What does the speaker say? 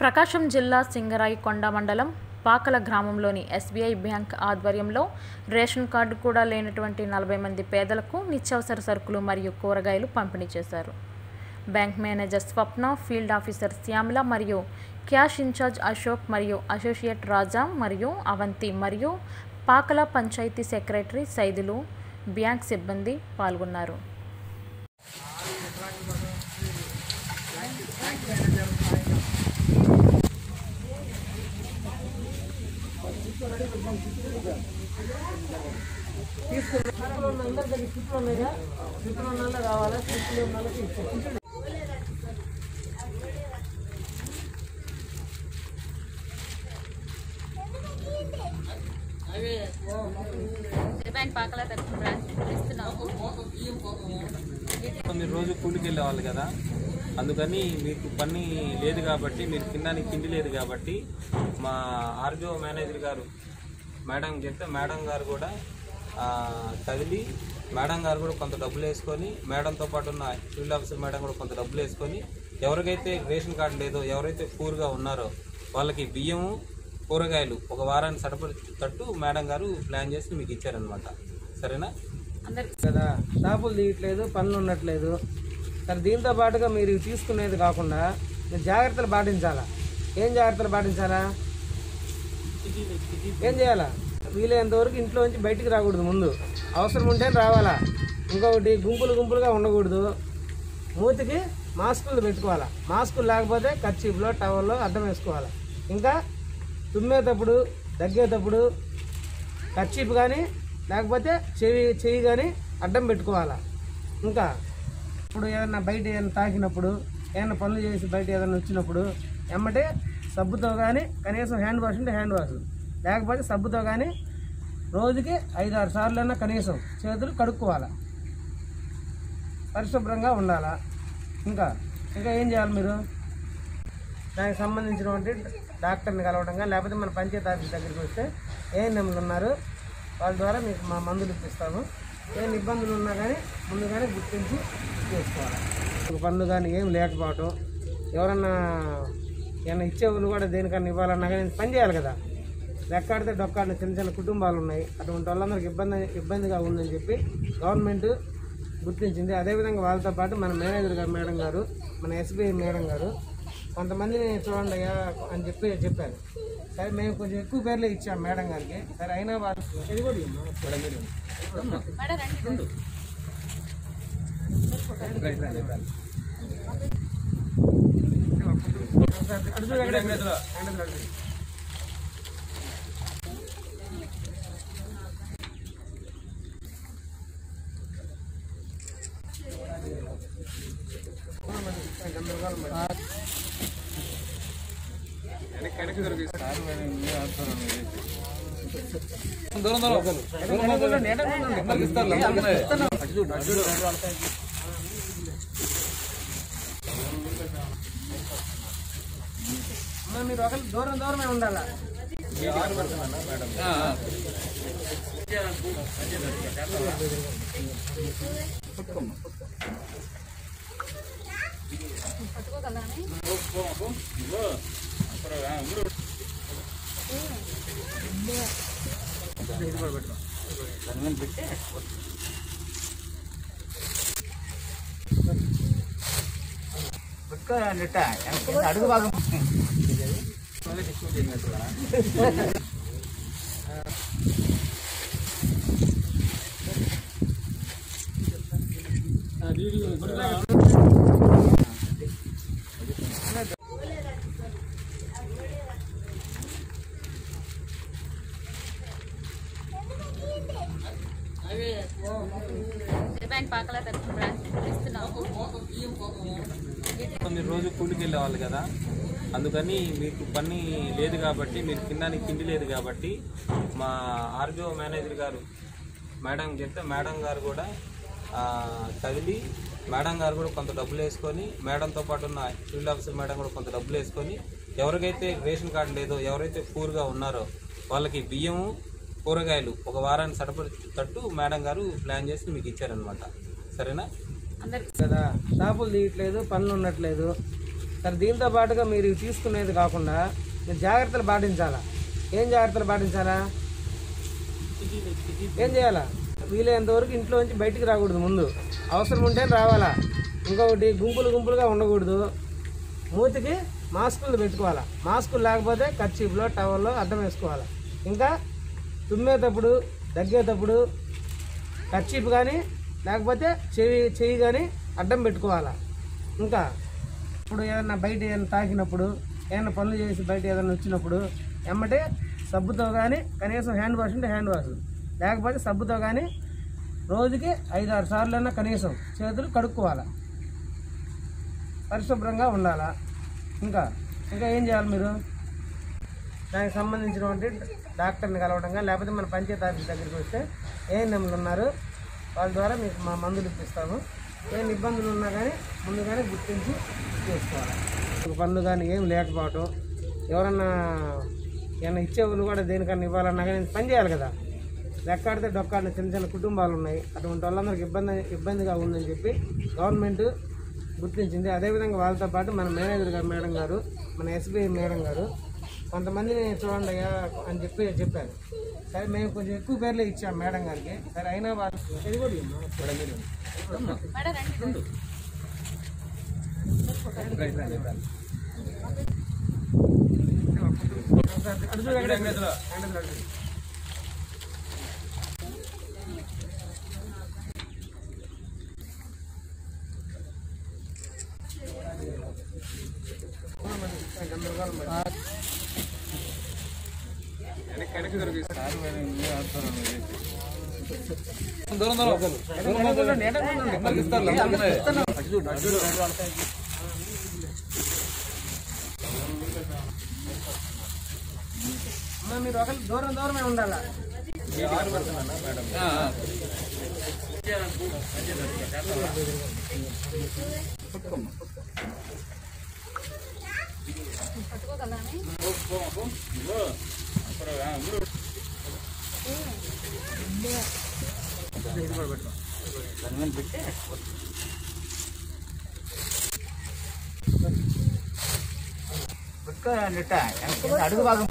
ప్రకాశం జిల్లా సింగరాయికొండ మండలం పాకల గ్రామంలోని ఎస్బీఐ బ్యాంక్ ఆధ్వర్యంలో రేషన్ కార్డు కూడా లేనటువంటి నలభై మంది పేదలకు నిత్యావసర సరుకులు మరియు కూరగాయలు పంపిణీ చేశారు bank manager Swapna field officer Shyamala మరియు క్యాష్ ఇన్ఛార్జ్ అశోక్ మరియు అసోసియేట్ రాజా మరియు అవంతి మరియు పాకల పంచాయతీ సెక్రటరీ సైదులు బ్యాంక్ సిబ్బంది పాల్గొన్నారు బ్యాంక్ పాకల తరఫున బ్రాంచ్ ఇస్తున్నాము మీరు రోజు కూలికి వెళ్ళేవాళ్ళు కదా అందుకని మీకు పని లేదు కాబట్టి మీరు తినడానికి తిండి లేదు కాబట్టి మా ఆర్బీఓ మేనేజర్ గారు మేడం చెప్తే మేడం గారు కూడా ఆ, కదిలి మేడం గారు కూడా కొంత డబ్బులు వేసుకొని మేడంతో పాటు ఉన్న ఫీల్డ్ ఆఫీసర్ మేడం కూడా కొంత డబ్బులు వేసుకొని ఎవరికైతే రేషన్ కార్డు లేదో ఎవరైతే పూర్గా ఉన్నారో వాళ్ళకి బియ్యము కూరగాయలు ఒక వారాన్ని సడపడేటట్టు మేడం గారు ప్లాన్ చేసి మీకు ఇచ్చారనమాట సరేనా అందరికి కదా షాపులు తీయట్లేదు పనులు ఉండట్లేదు సరే దీంతో పాటుగా మీరు ఇవి తీసుకునేది కాకుండా మీరు జాగ్రత్తలు పాటించాలా ఏం జాగ్రత్తలు పాటించాలా ఏం చేయాలా వీలైనంత వరకు ఇంట్లో నుంచి బయటికి రాకూడదు ముందు అవసరం ఉంటే రావాలా ఇంకొకటి గుంపులు గుంపులుగా ఉండకూడదు మూతికి మాస్కులు పెట్టుకోవాలా మాస్కులు లేకపోతే కర్చీఫ్లో టవల్లో అడ్డం వేసుకోవాలి ఇంకా తుమ్మేటప్పుడు దగ్గేటప్పుడు కర్చీఫ్ కానీ లేకపోతే చెవి చెయ్యి కానీ అడ్డం పెట్టుకోవాలా ఇంకా ఇప్పుడు ఏదైనా బయట ఏదైనా తాకినప్పుడు ఏదైనా పనులు చేసి బయట ఏదైనా వచ్చినప్పుడు ఎమ్మటే సబ్బుతో కానీ కనీసం హ్యాండ్ వాష్ ఉంటే హ్యాండ్ వాష్ లేకపోతే సబ్బుతో కానీ రోజుకి ఐదు ఆరు సార్లైనా కనీసం చేతులు కడుక్కోవాలా పరిశుభ్రంగా ఉండాలా ఇంకా ఇంకా ఏం చేయాలి మీరు దానికి సంబంధించినటువంటి డాక్టర్ని కలవడం కానీ లేకపోతే మన పంచాయతీ ఆఫీస్ దగ్గరికి వస్తే ఏ నెంబర్లు ఉన్నారు వాళ్ళ ద్వారా మీకు మా మందులు ఇప్పిస్తాము ఏం ఇబ్బందులు ఉన్నా కానీ ముందుగానే గుర్తించి చేసుకోవాలి ఒక పనులు కానీ ఏం లేకపోవటం ఎవరన్నా ఏమైనా ఇచ్చేవాళ్ళు కూడా దేనికన్నా ఇవ్వాలన్నా కానీ పని చేయాలి కదా లెక్కాడితే డొక్కాడిన చిన్న చిన్న కుటుంబాలు ఉన్నాయి అటువంటి వాళ్ళందరికీ ఇబ్బంది ఇబ్బందిగా ఉందని చెప్పి గవర్నమెంట్ గుర్తించింది అదేవిధంగా వాళ్ళతో పాటు మన మేనేజర్ గారు మేడం గారు మన ఎస్బీఐ మేడం గారు కొంతమందిని చూడండి అయ్యా అని చెప్పి చెప్పారు సరే మేము కొంచెం ఎక్కువ పేర్లే ఇచ్చాం మేడం గారికి సరే అయినా వాళ్ళు ఇది కూడా ఇమ్మా. మేడం రండి అటు చూడు, అక్కడ వెంకటేశ్వర. వెంకటేశ్వర అటు చూడు. అమ్మా, మీరు ఒకరు దూరం దూరమే ఉండాలా అడుగు భాగం బ్యాంక్ పాకల తరఫున బ్రాంచ్ ఇస్తున్నాము మీరు రోజు కూలికి వెళ్ళేవాళ్ళు కదా అందుకని మీకు పని లేదు కాబట్టి మీరు తినడానికి తిండి లేదు కాబట్టి మా ఆర్బీఓ మేనేజర్ గారు మేడం చెప్తే మేడం గారు కూడా ఆ, కదిలి మేడం గారు కూడా కొంత డబ్బులు వేసుకొని మేడంతో పాటు ఉన్న ఫీల్డ్ ఆఫీసర్ మేడం కూడా కొంత డబ్బులు వేసుకొని ఎవరికైతే రేషన్ కార్డు లేదో ఎవరైతే పూర్గా ఉన్నారో వాళ్ళకి బియ్యము కూరగాయలు ఒక వారాన్ని సడపడేటట్టు మేడం గారు ప్లాన్ చేసి మీకు ఇచ్చారనమాట సరేనా అందరికి కదా షాపులు తీయట్లేదు పనులు ఉండట్లేదు సరే దీంతో పాటుగా మీరు ఇవి తీసుకునేది కాకుండా మీరు జాగ్రత్తలు పాటించాలా ఏం జాగ్రత్తలు పాటించాలా ఏం చేయాలా వీలైనంత వరకు ఇంట్లో నుంచి బయటికి రాకూడదు ముందు అవసరం ఉంటే రావాలా ఇంకొకటి గుంపులు గుంపులుగా ఉండకూడదు మూతికి మాస్కులు పెట్టుకోవాలా మాస్కులు లేకపోతే కర్చీఫ్లో టవల్లో అడ్డం వేసుకోవాలా ఇంకా తుమ్మేటప్పుడు దగ్గేటప్పుడు కర్చీఫ్ కానీ లేకపోతే చెవి చెయ్యి కానీ అడ్డం పెట్టుకోవాలా ఇంకా ఇప్పుడు ఏదైనా బయట ఏదైనా తాకినప్పుడు ఏదైనా పనులు చేసి బయట ఏదైనా వచ్చినప్పుడు ఎమ్మటే సబ్బుతో కానీ కనీసం హ్యాండ్ వాష్ ఉంటే హ్యాండ్ వాష్ లేకపోతే సబ్బుతో కానీ రోజుకి ఐదు ఆరు సార్లు అన్నా కనీసం చేతులు కడుక్కోవాలా పరిశుభ్రంగా ఉండాలా ఇంకా ఇంకా ఏం చేయాలి మీరు దానికి సంబంధించినటువంటి డాక్టర్ని కలవడం కానీ లేకపోతే మన పంచాయతీ ఆఫీస్ దగ్గరికి వస్తే ఏ నెంబర్లు ఉన్నారు వాళ్ళ ద్వారా మీకు మా మందులు ఇప్పిస్తాము ఏం ఇబ్బందులు ఉన్నా కానీ ముందుగానే గుర్తించి చేసుకోవాలి మీకు పనులు కానీ ఏం లేకపోవటం ఎవరన్నా ఏమైనా ఇచ్చేవాళ్ళు కూడా దేనికన్నా ఇవ్వాలన్నా కానీ పని చేయాలి కదా లెక్కాడితే డొక్కాడిన చిన్న చిన్న కుటుంబాలు ఉన్నాయి అటువంటి వాళ్ళందరికీ ఇబ్బంది ఇబ్బందిగా ఉందని చెప్పి గవర్నమెంట్ గుర్తించింది అదేవిధంగా వాళ్ళతో పాటు మన మేనేజర్ గారు మేడం గారు మన ఎస్బీఐ మేడం గారు కొంతమందిని చూడండి అయ్యా అని చెప్పి చెప్పారు సరే మేము కొంచెం ఎక్కువ పేర్లే ఇచ్చాం మేడం గారికి సరే అయినా వాళ్ళు ఇది కూడా ఇమ్మా. అటు చూడు, అక్కడే చూడు. వెంకటేశ్వర అటు చూడు. అమ్మా, మీరు ఒకరు దూరం దూరమే ఉండాలా పెట్టుకోవాలండి ఇట్ట. వెనక అడుగు భాగం